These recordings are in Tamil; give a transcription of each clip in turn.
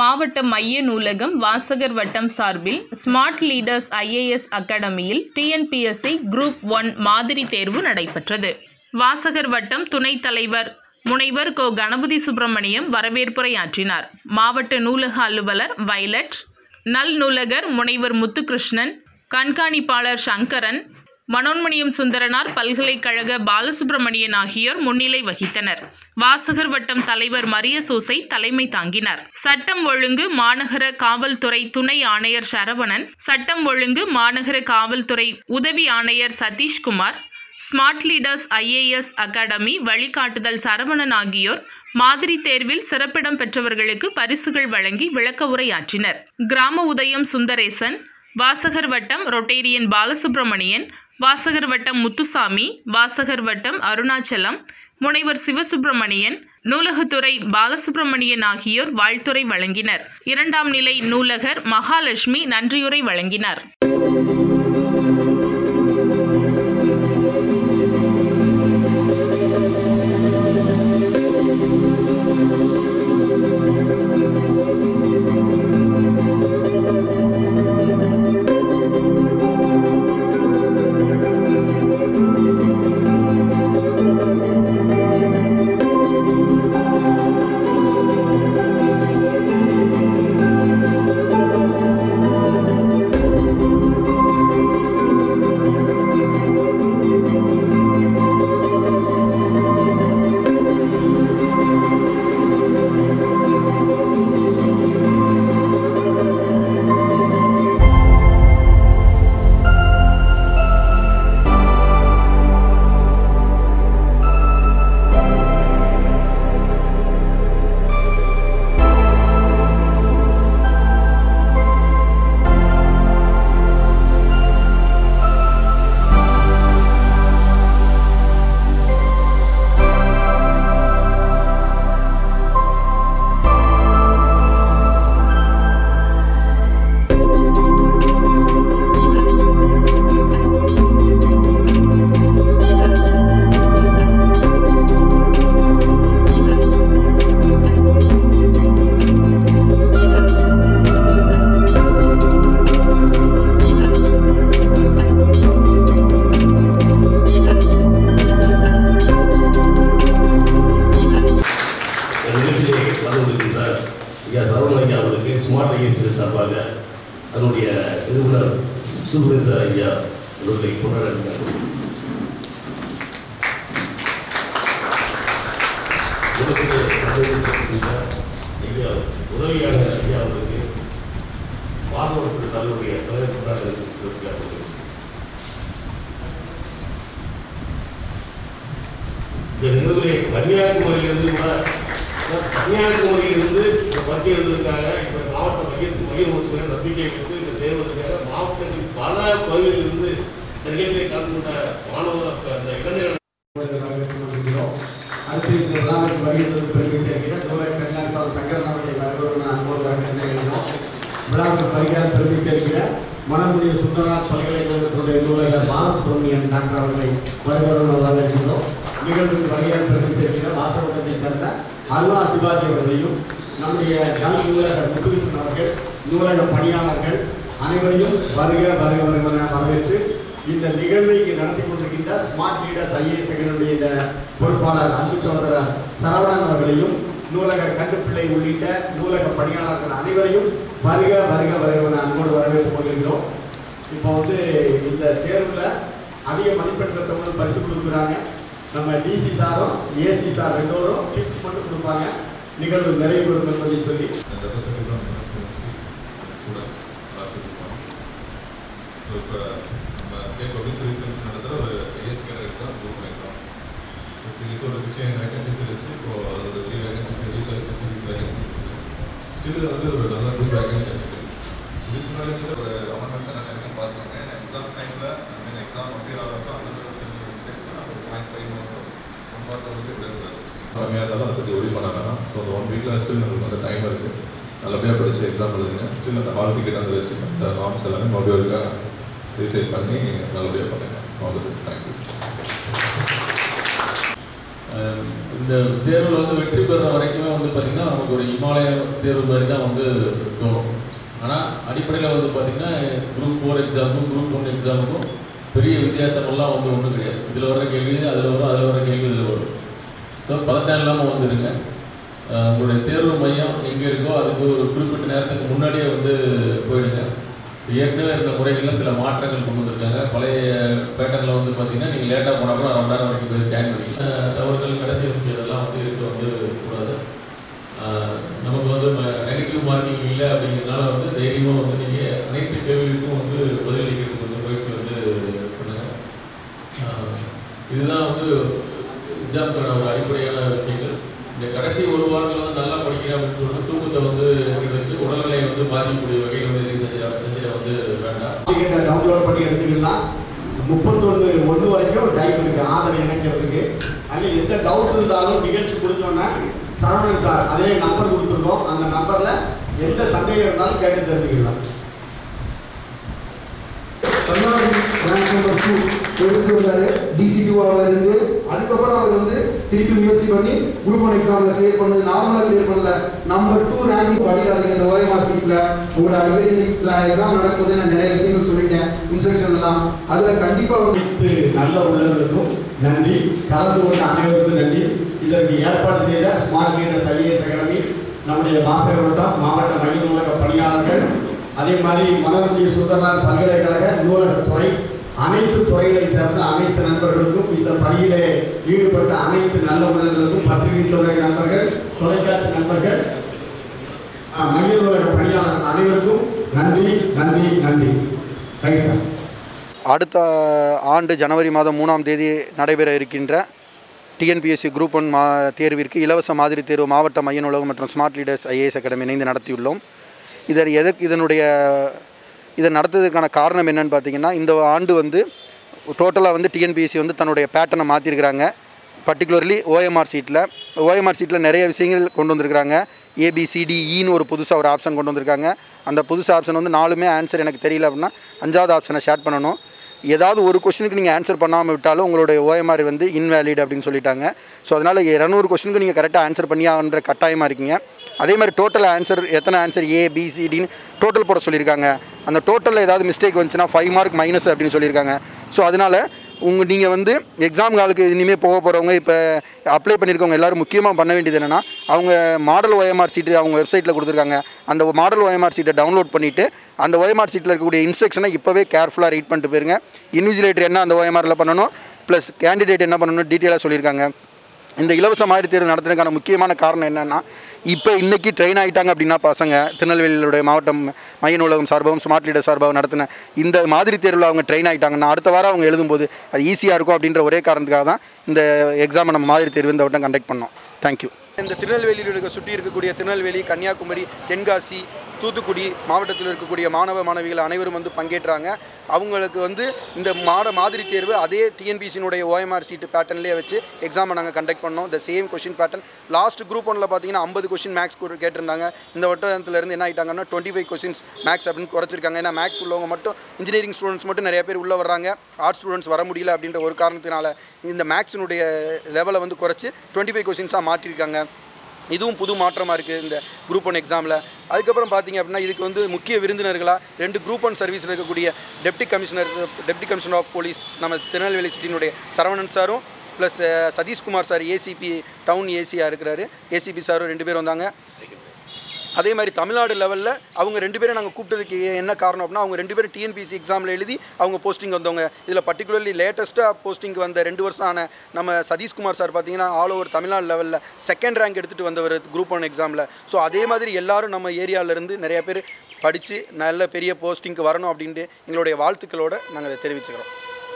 மாவட்ட மைய நூலகம் வாசகர் வட்டம் சார்பில் ஸ்மார்ட் லீடர்ஸ் ஐஏஎஸ் அகாடமியில் டிஎன்பிஎஸ்சி குரூப் ஒன் மாதிரி தேர்வு நடைபெற்றது வாசகர் வட்டம் துணைத் தலைவர் முனைவர் கோ கணபதி சுப்பிரமணியம் வரவேற்புரையாற்றினார் மாவட்ட நூலக அலுவலர் வைலட் நல் நூலகர் முனைவர் முத்துகிருஷ்ணன் கண்காணிப்பாளர் சங்கரன் மனோன்மணியம் சுந்தரனார் பல்கலைக்கழக பாலசுப்பிரமணியன் ஆகியோர் முன்னிலை வகித்தனர் வாசகர் வட்டம் தலைவர் மரிய சூசை தலைமை தாங்கினார் சட்டம் ஒழுங்கு மாநகர காவல்துறை துணை ஆணையர் சரவணன் சட்டம் ஒழுங்கு மாநகர காவல்துறை உதவி ஆணையர் Sathishkumar smart leaders IAS academy வழிகாட்டுதல் சரவணன் ஆகியோர் மாதிரி தேர்வில் சிறப்பிடம் பெற்றவர்களுக்கு பரிசுகள் வழங்கி விளக்க உரையாற்றினர் கிராம உதயம் சுந்தரேசன் வாசகர் வட்டம் ரொட்டேரியன் பாலசுப்பிரமணியன் வாசகர் வட்டம் முத்துசாமி வாசகர் வட்டம் அருணாச்சலம் முனைவர் சிவசுப்பிரமணியன் நூலகத்துறை பாலசுப்பிரமணியன் ஆகியோர் வாழ்த்துரை வழங்கினர் இரண்டாம் நிலை நூலகர் மகாலட்சுமி நன்றியுரை வழங்கினார் இந்த நிகழ்ச்சியை கலந்துகின்ற ஐயா சரவண ஐயா அவர்களுக்கு ஸ்மார்ட் ஐஎஸ் சார்பாக அதனுடைய நிறுவனர் சுப்ரேச ஐயா அவர்களை கொண்டாடுகிறார் உலகத்திலே கண்டுபிடித்திருக்கின்ற ஐயா உதவியாளர் ஐயா அவர்களுக்கு வாசகர்கள் தலைவருடைய தலைவர் கொண்டாடுகிறார்கள் இந்த நிகழ்வுகளை கன்னியாகுமரியிலிருந்து கூட கன்னியாகுமரியிலிருந்து இந்த பற்றி எழுதுவதற்காக இந்த மாவட்ட மைய மைய உறுப்பினர் நம்பிக்கை கொடுத்து இந்த தேர்வதற்காக மாவட்டத்தின் பல பகுதிகளிலிருந்து இந்த நிகழ்ச்சியை கலந்து கொண்ட மாணவ அந்த இளைஞர்கள் வரவேற்கிறோம். அடுத்து இந்த விழாவிற்கு வருகிறது பெருமை சேர்க்கிற நூலை கண்காணிப்பாளர் சங்கரன் அவர்களை வரவேற்பு நான் அன்போடு வரவேற்கிறோம் விழாவிற்கு வருகிறார் பெருமை சேர்க்கிற மனமுடைய சுந்தரநாத் பல்கலைக்கழகத்துடைய நூலகர் பாலசுப்ரமணியன் டாக்டர் அவர்களை வருகிறோம் வரவேற்கிறோம் நிகழ்வுக்கு வருகிறார் பெருமை சேர்க்கிற வாசவட்டத்தை சேர்ந்த அல்வா சிவாஜி அவர்களையும் நம்முடைய நல் நூலகர் முத்துகிருஷ்ணன் அவர்கள் நூலக பணியாளர்கள் அனைவரையும் வருக வருக வருக என வரவேற்று இந்த நிகழ்வை இங்கே நடத்தி கொண்டிருக்கின்ற ஸ்மார்ட் லீடர்ஸ் ஐஏஎஸ் செகண்டனுடைய இந்த பொறுப்பாளர் அன்பு சகோதரர் சரவணன் அவர்களையும் நூலகர் கண்டுபிள்ளை உள்ளிட்ட நூலக பணியாளர்கள் அனைவரையும் வருக வருக வருக என அன்போடு வரவேற்றுக் கொள்கிறோம் இப்போ வந்து இந்த தேர்வில் அதிக மதிப்பெண் பெற்றவங்க பரிசு கொடுக்குறாங்க நம்ம டிசி சாரும் ஏசி சார் ரெண்டோரும் டிப்ஸ் மட்டும் கொடுப்பாங்க நிகழ்வு நிறைவு பெறும் என்பதை சொல்லி and representative from University and students எல்லாருக்கும் இருப்பாங்க ஸோ இப்போ நம்ம ஸ்டேட் பப்ளிக் சர்வீஸ் கமிஷன் நடத்துகிற ஒரு IS cadre exam group exam so previous ஒரு சிக்ஸ்டீன் வேகன்சிஸ் இருந்துச்சு இப்போ அதோட த்ரீ வேகன்சிஸ் ரெடியூஸ் ஆகி சிக்ஸ்டி சிக்ஸ் வேகன்சி ஸ்டில் இது வந்து ஒரு நல்ல குரூப் வேகன்சி ஆக்சுவலி இதுக்கு முன்னாடி வந்து ஒரு அமெண்ட்மெண்ட்ஸ் என்ன இருக்குன்னு பார்த்துக்கோங்க எக்ஸாம் டைமில் மீன் எக்ஸாம் அப்பீல் ஆகிறப்ப அந்த மாதிரி சின்ன சின்ன மிஸ்டேக்ஸ்க்கு நம்ம point five marks one part வந்து விடக்கூடாது கம்மியாக இருந்தாலும் அதை பற்றி ஒரி பண்ண வேணாம் ஸோ அந்த ஒன் வீக்கில் ஸ்டில் நம்மளுக்கு வந்து டைம் இருக்குது நல்லபடியாக படித்து எக்ஸாம் எழுதுங்க ஸ்டில் அந்த ஹால் டிக்கெட் அந்த ரெஸ்ட் அந்த நார்ம்ஸ் எல்லாமே மொபைலுக்காக ரீசைட் பண்ணி நல்லபடியாக பண்ணுங்கள் all the best thank you ah இந்த தேர்வில் வந்து வெற்றி பெற வரைக்குமே வந்து பார்த்திங்கன்னா நமக்கு ஒரு இமாலய தேர்வு மாதிரி தான் வந்து தோணும் ஆனால் அடிப்படையில் வந்து பார்த்திங்கன்னா குரூப் ஃபோர் எக்ஸாமுக்கும் குரூப் ஒன் எக்ஸாமுக்கும் பெரிய வித்தியாசமெல்லாம் வந்து ஒன்றும் கிடையாது இதில் வர கேள்வி அதில் வரும் அதில் வர கேள்வி இதில் வரும் ஸோ பதட்டம் இல்லாமல் வந்துடுங்க அஹ் உங்களுடைய தேர்வு மையம் எங்கே இருக்கோ அதுக்கு ஒரு குறிப்பிட்ட நேரத்துக்கு முன்னாடியே வந்து போயிடுங்க ஏற்கனவே இருந்த முறைகளில் சில மாற்றங்கள் கொண்டு வந்திருக்காங்க பழைய பேட்டர்னில் வந்து பார்த்தீங்கன்னா நீங்கள் லேட்டாக போனால் கூட அரை மணி நேரம் வரைக்கும் போய் ஸ்கேன் பண்ணிக்கலாம் தவறுகள் கடைசி விஷயம்லாம் வந்து இருக்க வந்து கூடாது அஹ் நமக்கு வந்து நெகட்டிவ் மார்க்கிங் இல்லை அப்படிங்கிறதுனால வந்து தைரியமாக வந்து நீங்கள் அனைத்து கேள்விகளுக்கும் வந்து பதிலளிக்கிறதுக்கு வந்து முயற்சி வந்து பண்ணுங்கள் ஆஹ் இதுதான் வந்து எக்ஸாமுக்கான ஒரு அடிப்படையான விஷயங்கள் இந்த கடைசி ஒரு வாரத்தில் வந்து நல்லா படிக்கிறேன் அப்படின்னு சொல்லிட்டு தூக்கத்தை வந்து எடுத்து உடல்நிலையை வந்து பாதிக்கக்கூடிய வகையில் வந்து இது செஞ்சிட செஞ்சிட வந்து வேண்டாம் டிக்கெட்டை டவுன்லோட் பண்ணி எடுத்துக்கலாம் முப்பத்தொன்று ஒன்று வரைக்கும் டைம் இருக்கு ஆதரவு இணைக்கிறதுக்கு அதில் எந்த டவுட் இருந்தாலும் நிகழ்ச்சி முடிஞ்சோன்னா சரவணன் சார் அதே நம்பர் கொடுத்துருக்கோம் அந்த நம்பரில் எந்த சந்தேகம் இருந்தாலும் கேட்டு தெரிஞ்சுக்கலாம் தமிழ்நாடு ரேங்க் நம்பர் டூ எடுத்து வந்தாரு டிசிடிஓவாக இருந்து அதுக்கப்புறம் அவர் வந்து திருப்பி முயற்சி பண்ணி குரூப் ஒன் எக்ஸாமில் கிளியர் பண்ணது நார்மலாக கிளியர் பண்ணல நம்பர் டூ ரேங்கிங் படிக்காதீங்க இந்த ஓஎம்ஆர் சீட்டில் உங்களோட அவைலபிளில் எக்ஸாம் நடக்கும்போது நான் நிறைய விஷயங்கள் சொல்லிட்டேன் இன்ஸ்ட்ரக்ஷன் எல்லாம் அதில் கண்டிப்பாக அனைத்து நல்ல உள்ளவர்களுக்கும் நன்றி கலந்து கொண்ட அனைவருக்கும் நன்றி இதற்கு ஏற்பாடு செய்த ஸ்மார்ட் லீடர்ஸ் ஐஏஎஸ் அகாடமி நம்முடைய பாஸ்கர் வட்டம் மாவட்ட மைய நூலக பணியாளர்கள் அதே மாதிரி மனவந்திய சுந்தரனார் பல்கலைக்கழக நூலகத்துறை அனைத்து துறைகளை சேர்ந்த அனைத்து நண்பர்களுக்கும் இந்த பணியிலே ஈடுபட்ட அனைத்து நல்ல உள்ளவர்களுக்கும் பத்திரிகை துறை நண்பர்கள் தொலைக்காட்சி நண்பர்கள் அஹ், மைய நூலக பணியாளர்கள் அனைவருக்கும் நன்றி நன்றி நன்றி தேங்க்ஸ் சார் அடுத்த ஆண்டு ஜனவரி மாதம் மூணாம் தேதி நடைபெற இருக்கின்ற டிஎன்பிஎஸ்சி குரூப் ஒன் மா தேர்விற்கு இலவச மாதிரி தேர்வு மாவட்ட மைய நூலகம் மற்றும் ஸ்மார்ட் லீடர்ஸ் ஐஏஎஸ் அகாடமி இணைந்து நடத்தியுள்ளோம் இதர் எதற்கு இதனுடைய இதை நடத்துறதுக்கான காரணம் என்னன்னு பார்த்தீங்கன்னா இந்த ஆண்டு வந்து டோட்டலாக வந்து டிஎன்பிஎஸ்சி வந்து தன்னுடைய பேட்டர்னை மாற்றிருக்கிறாங்க பர்டிகுலர்லி ஓஎம்ஆர் சீட்டில் ஓஎம்ஆர் சீட்டில் நிறைய விஷயங்கள் கொண்டு வந்திருக்கிறாங்க ஏபிசிடிஇன்னு ஒரு புதுசாக ஒரு ஆப்ஷன் கொண்டு வந்திருக்காங்க அந்த புதுசு ஆப்ஷன் வந்து நாலுமே ஆன்சர் எனக்கு தெரியல அப்படின்னா அஞ்சாவது ஆப்ஷனை ஷேர் பண்ணணும் ஏதாவது ஒரு கொஸ்டினுக்கு நீங்கள் ஆன்சர் பண்ணாமல் விட்டாலும் உங்களுடைய ஓஎம்ஆர் வந்து இன்வேலிட் அப்படின்னு சொல்லிட்டாங்க ஸோ அதனால் இரநூறு கொஸ்டினுக்கு நீங்கள் கரெக்டாக ஆன்சர் பண்ணியான்ற கட்டாயமாக இருக்கீங்க அதே மாதிரி டோட்டல் ஆன்சர் எத்தனை ஆன்சர் ஏ பிசிடின்னு டோட்டல் போட சொல்லியிருக்காங்க அந்த டோட்டலில் ஏதாவது மிஸ்டேக் வந்துச்சுன்னா ஃபைவ் மார்க் மைனஸ் அப்படின்னு சொல்லியிருக்காங்க ஸோ அதனால் உங்கள் நீங்கள் வந்து எக்ஸாம் காலுக்கு இனிமேல் போக போகிறவங்க இப்போ அப்ளை பண்ணியிருக்கவங்க எல்லாரும் முக்கியமாக பண்ண வேண்டியது என்னென்னா அவங்க மாடல் OMR சீட்டு அவங்க வெப்சைட்டில் கொடுத்துருக்காங்க அந்த மாடல் OMR சீட்டை டவுன்லோட் பண்ணிவிட்டு அந்த OMR சீட்டில் இருக்கக்கூடிய இன்ஸ்ட்ரக்ஷனை இப்போவே கேர்ஃபுல்லாக ரீட் பண்ணிட்டு போயிருங்க இன்விஜிலேட்டர் என்ன அந்த OMRல பண்ணணும் ப்ளஸ் கேண்டிடேட் என்ன பண்ணணும் டீட்டெயிலாக சொல்லியிருக்காங்க இந்த இலவச மாதிரி தேர்வு நடத்துறதுக்கான முக்கியமான காரணம் என்னென்னா இப்போ இன்றைக்கி ட்ரெயின் ஆகிட்டாங்க அப்படின்னா பசங்க திருநெல்வேலியுடைய மாவட்டம் மைய நூலகம் சார்பாகவும் ஸ்மார்ட் லீடர் சார்பாகவும் நடத்தின இந்த மாதிரி தேர்வில் அவங்க ட்ரெயின் ஆகிட்டாங்கன்னா அடுத்த வாரம் அவங்க எழுதும்போது அது ஈஸியாக இருக்கும் அப்படின்ற ஒரே காரணத்துக்காக தான் இந்த எக்ஸாமை நம்ம மாதிரி தேர்வு இந்த வட்டம் கண்டக்ட் பண்ணோம் தேங்க்யூ இந்த திருநெல்வேலியில் இருக்க சுற்றி இருக்கக்கூடிய திருநெல்வேலி கன்னியாகுமரி தென்காசி தூத்துக்குடி மாவட்டத்தில் இருக்கக்கூடிய மாணவ மாணவிகள் அனைவரும் வந்து பங்கேற்றாங்க அவங்களுக்கு வந்து இந்த மாட மாதிரி தேர்வு அதே டிஎன்பிசியினுடைய ஓஎம்ஆர் சீட்டு பேட்டர்ன்லேயே வச்சு எக்ஸாமை நாங்கள் கண்டக்ட் பண்ணோம் the same question pattern last group ஒன்ல பார்த்தீங்கன்னா ஐம்பது கொஷின் மேக்ஸ் கேட்டிருந்தாங்க இந்த வட்டத்துலேருந்து என்ன ஆகிட்டாங்கன்னா டுவெண்ட்டி ஃபைவ் கொஷின்ஸ் மேக்ஸ் அப்படின்னு குறைச்சிருக்காங்க ஏன்னா மேக்ஸ் உள்ளவங்க மட்டும் இன்ஜினியரிங் ஸ்டூடெண்ட்ஸ் மட்டும் நிறைய பேர் உள்ளே வர்றாங்க ஆர்ட்ஸ் ஸ்டூடெண்ட்ஸ் வர முடியல அப்படின்ற ஒரு காரணத்தினால இந்த மேக்ஸினுடைய லெவலை வந்து குறைச்சி டுவெண்ட்டி ஃபைவ் கொஷின்ஸாக மாற்றிருக்காங்க இதுவும் புது மாற்றமாக இருக்குது இந்த குரூப் ஒன் எக்ஸாமில் அதுக்கப்புறம் பார்த்தீங்க அப்படின்னா இதுக்கு வந்து முக்கிய விருந்தினர்களாக ரெண்டு குரூப் ஒன் சர்வீஸில் இருக்கக்கூடிய deputy commissioner deputy commissioner of police நம்ம திருநெல்வேலி சிட்டியினுடைய சரவணன் சாரும் plus Sathishkumar sir ACP town ஏசியாக இருக்கிறாரு ஏசிபி சாரும் ரெண்டு பேரும் வந்தாங்க அதே மாதிரி தமிழ்நாடு லெவலில் அவங்க ரெண்டு பேரும் நாங்கள் கூப்பிட்டதுக்கு என்ன காரணம் அப்படின்னா அவங்க ரெண்டு பேரும் டிஎன்பிசி எக்ஸாமில் எழுதி அவங்க போஸ்டிங் வந்தவங்க இதில் பர்டிகுலர்லி லேட்டஸ்ட்டாக போஸ்டிங் வந்த ரெண்டு வருஷம் ஆன நம்ம சதீஷ்குமார் சார் பார்த்தீங்கன்னா ஆல் ஓவர் தமிழ்நாடு லெவலில் செகண்ட் ரேங்க் எடுத்துகிட்டு வந்தவர் குரூப் ஒன் எக்ஸாமில் ஸோ அதே மாதிரி எல்லாரும் நம்ம ஏரியாவிலேருந்து நிறைய பேர் படித்து நல்ல பெரிய போஸ்டிங்க்கு வரணும் அப்படின்ட்டு எங்களுடைய வாழ்த்துக்களோடு நாங்கள் அதை தெரிவிச்சுக்கிறோம்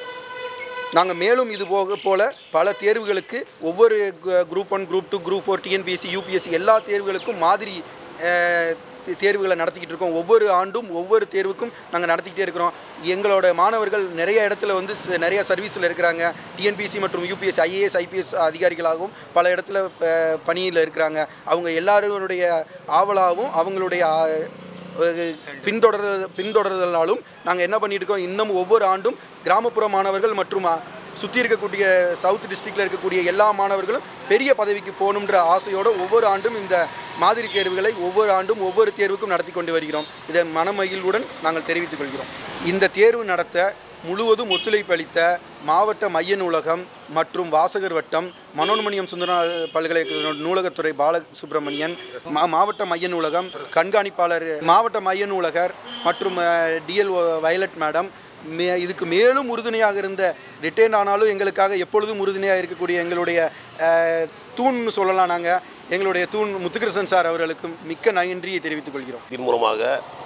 நாங்கள் மேலும் இது போக போல பல தேர்வுகளுக்கு ஒவ்வொரு group one group two group four TNPSC UPSC எல்லா தேர்வுகளுக்கும் மாதிரி அஹ், தே- தேர்வுகளை நடத்திக்கிட்டு இருக்கோம் ஒவ்வொரு ஆண்டும் ஒவ்வொரு தேர்வுக்கும் நாங்கள் நடத்திக்கிட்டே இருக்கிறோம் எங்களோட மாணவர்கள் நிறைய இடத்துல வந்து ச- நிறைய சர்வீஸில் இருக்கிறாங்க டிஎன்பிஎஸ்சி மற்றும் யூபிஎஸ்சி ஐஏஎஸ் ஐபிஎஸ் அதிகாரிகளாகவும் பல இடத்துல ப- பணியில் இருக்கிறாங்க அவங்க எல்லாருடைய ஆவலாகவும் அவங்களுடைய ஆ, அஹ் பின்தொடர் பின்தொடர்தலாலும் நாங்கள் என்ன பண்ணிட்டு இருக்கோம் இன்னும் ஒவ்வொரு ஆண்டும் கிராமப்புற மாணவர்கள் மற்றும் அஹ், சுற்றி இருக்கக்கூடிய சவுத் டிஸ்ட்ரிக்டில் இருக்கக்கூடிய எல்லா மாணவர்களும் பெரிய பதவிக்கு போகணுன்ற ஆசையோடு ஒவ்வொரு ஆண்டும் இந்த மாதிரி தேர்வுகளை ஒவ்வொரு ஆண்டும் ஒவ்வொரு தேர்வுக்கும் நடத்தி கொண்டு வருகிறோம் இதை மனமகிழ்வுடன் நாங்கள் தெரிவித்துக் கொள்கிறோம் இந்த தேர்வு நடத்த முழுவதும் ஒத்துழைப்பு அளித்த மாவட்ட மைய நூலகம் மற்றும் வாசகர் வட்டம் மனோன்மணியம் சுந்தர பல்கலைக்கழக நூலகத்துறை பாலசுப்ரமணியன் மா மாவட்ட மைய நூலகம் கண்காணிப்பாளர் மாவட்ட மைய நூலகர் மற்றும் டிஎல் வயலட் மேடம் மே இதுக்கு மேலும் உறுதுணையாக இருந்த ரிட்டைன் ஆனாலும் எங்களுக்காக எப்பொழுதும் உறுதுணையாக இருக்கக்கூடிய எங்களுடைய அஹ், தூண்னு சொல்லலாம் நாங்கள் எங்களுடைய தூண் முத்துகிருஷ்ணன் சார் அவர்களுக்கும் மிக்க நன்றியை தெரிவித்துக் கொள்கிறோம் இதன் மூலமாக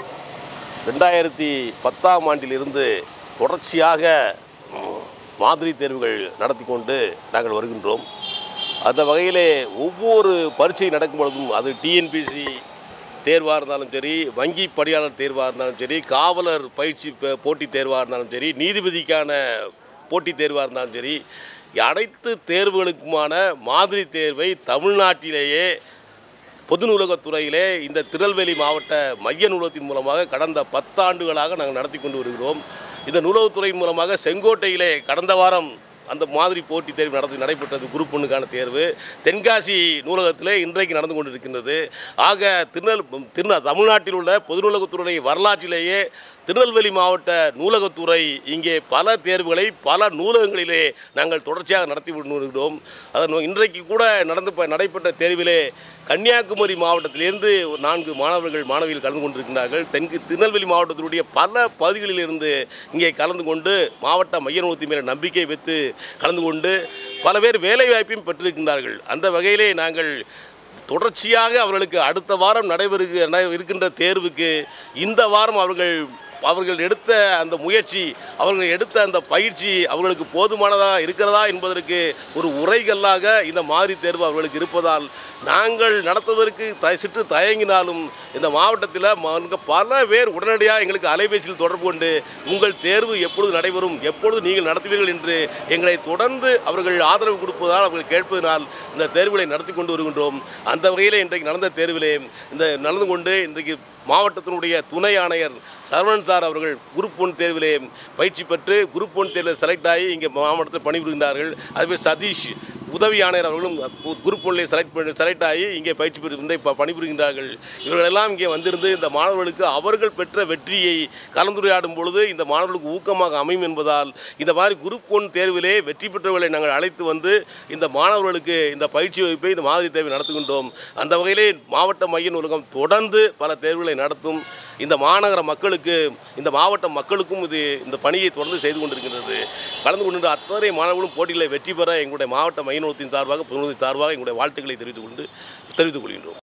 ரெண்டாயிரத்தி பத்தாம் ஆண்டிலிருந்து தொடர்ச்சியாக ம், மாதிரி தேர்வுகள் நடத்தி கொண்டு நாங்கள் வருகின்றோம் அந்த வகையிலே ஒவ்வொரு பரீட்சை நடக்கும் பொழுதும் அது டிஎன்பிசி தேர்வாக இருந்தாலும் சரி வங்கி பணியாளர் தேர்வாக இருந்தாலும் சரி காவலர் பயிற்சி ப- போட்டித் தேர்வாக இருந்தாலும் சரி நீதிபதிக்கான போட்டித் தேர்வாக இருந்தாலும் சரி அனைத்து தேர்வுகளுக்குமான மாதிரி தேர்வை தமிழ்நாட்டிலேயே பொது நூலகத்துறையிலே இந்த திருநெல்வேலி மாவட்ட மைய நூலகத்தின் மூலமாக கடந்த பத்தாண்டுகளாக நாங்கள் நடத்தி கொண்டு வருகிறோம் இந்த நூலகத்துறையின் மூலமாக செங்கோட்டையிலே கடந்த வாரம் அந்த மாதிரி போட்டித் தேர்வு நடத்தி நடைபெற்றது குரூப் ஒன்றுக்கான தேர்வு தென்காசி நூலகத்திலே இன்றைக்கு நடந்து கொண்டிருக்கின்றது ஆக திருநெல் திருந தமிழ்நாட்டில் உள்ள பொது நூலகத்துறை வரலாற்றிலேயே திருநெல்வேலி மாவட்ட நூலகத்துறை இங்கே பல தேர்வுகளை பல நூலகங்களிலே நாங்கள் தொடர்ச்சியாக நடத்தி கொண்டு வருகிறோம் அதன் இன்றைக்கு கூட நடந்து ப- நடைபெற்ற தேர்விலே கன்னியாகுமரி மாவட்டத்திலிருந்து ஒரு நான்கு மாணவர்கள் மாணவிகள் கலந்து கொண்டிருக்கிறார்கள் தென்கு திருநெல்வேலி மாவட்டத்தினுடைய பல பகுதிகளிலிருந்து இங்கே கலந்து கொண்டு மாவட்ட மைய நூலகத்தின் மேலே நம்பிக்கை வைத்து கலந்து கொண்டு பல பேர் வேலை வாய்ப்பையும் பெற்றிருக்கின்றார்கள் அந்த வகையிலே நாங்கள் தொடர்ச்சியாக அவர்களுக்கு அடுத்த வாரம் நடைபெறுக நட- இருக்கின்ற தேர்வுக்கு இந்த வாரம் அவர்கள் அவர்கள் எடுத்த அந்த முயற்சி அவர்கள் எடுத்த அந்த பயிற்சி அவர்களுக்கு போதுமானதாக இருக்கிறதா என்பதற்கு ஒரு உரைகல்லாக இந்த மாதிரி தேர்வு அவர்களுக்கு இருப்பதால் நாங்கள் நடத்துவதற்கு த சிற்று தயங்கினாலும் இந்த மாவட்டத்தில் ம- பல பேர் உடனடியாக எங்களுக்கு அலைபேசியில் தொடர்பு கொண்டு உங்கள் தேர்வு எப்பொழுது நடைபெறும் எப்பொழுது நீங்கள் நடத்துவீர்கள் என்று எங்களை தொடர்ந்து அவர்கள் ஆதரவு கொடுப்பதால் அவர்கள் கேட்பதனால் இந்த தேர்வுகளை நடத்தி கொண்டு வருகின்றோம் அந்த வகையில் இன்றைக்கு நடந்த தேர்விலே இந்த நடந்து கொண்டு இன்றைக்கு மாவட்டத்தினுடைய துணை ஆணையர் சரவணன் சார் அவர்கள் குரூப் ஒன் தேர்விலே பயிற்சி பெற்று குரூப் ஒன் தேர்வில் செலக்ட் ஆகி இங்கே மாவட்டத்தில் பணிபுரிகிறார்கள் அதுவே சதீஷ் உதவி ஆணையர் அவர்களும் குரூப் ஒன்றிலே செலக்ட் பண்ணி செலக்ட் ஆகி இங்கே பயிற்சி பெற்று இன்றை ப- பணிபுரிகின்றார்கள் இவர்களெல்லாம் இங்கே வந்திருந்து இந்த மாணவர்களுக்கு அவர்கள் பெற்ற வெற்றியை கலந்துரையாடும் பொழுது இந்த மாணவர்களுக்கு ஊக்கமாக அமையும் என்பதால் இந்த மாதிரி குரூப் ஒன் தேர்விலே வெற்றி பெற்றவர்களை நாங்கள் அழைத்து வந்து இந்த மாணவர்களுக்கு இந்த பயிற்சி வகுப்பை இந்த மாதிரி தேர்வை நடத்துகின்றோம் அந்த வகையிலே மாவட்ட மைய நூலகம் தொடர்ந்து பல தேர்வுகளை நடத்தும் இந்த மாநகர மக்களுக்கு இந்த மாவட்ட மக்களுக்கும் இது இந்த பணியை தொடர்ந்து செய்து கொண்டிருக்கின்றது கலந்து கொண்டிருந்த அத்தனை மாணவர்களும் போட்டியில் வெற்றி பெற எங்களுடைய மாவட்ட மைய நூலகத்தின் சார்பாக பொதுநூலகத்தின் சார்பாக எங்களுடைய வாழ்த்துக்களை தெரிவித்துக் கொண்டு தெரிவித்துக் கொள்கின்றோம்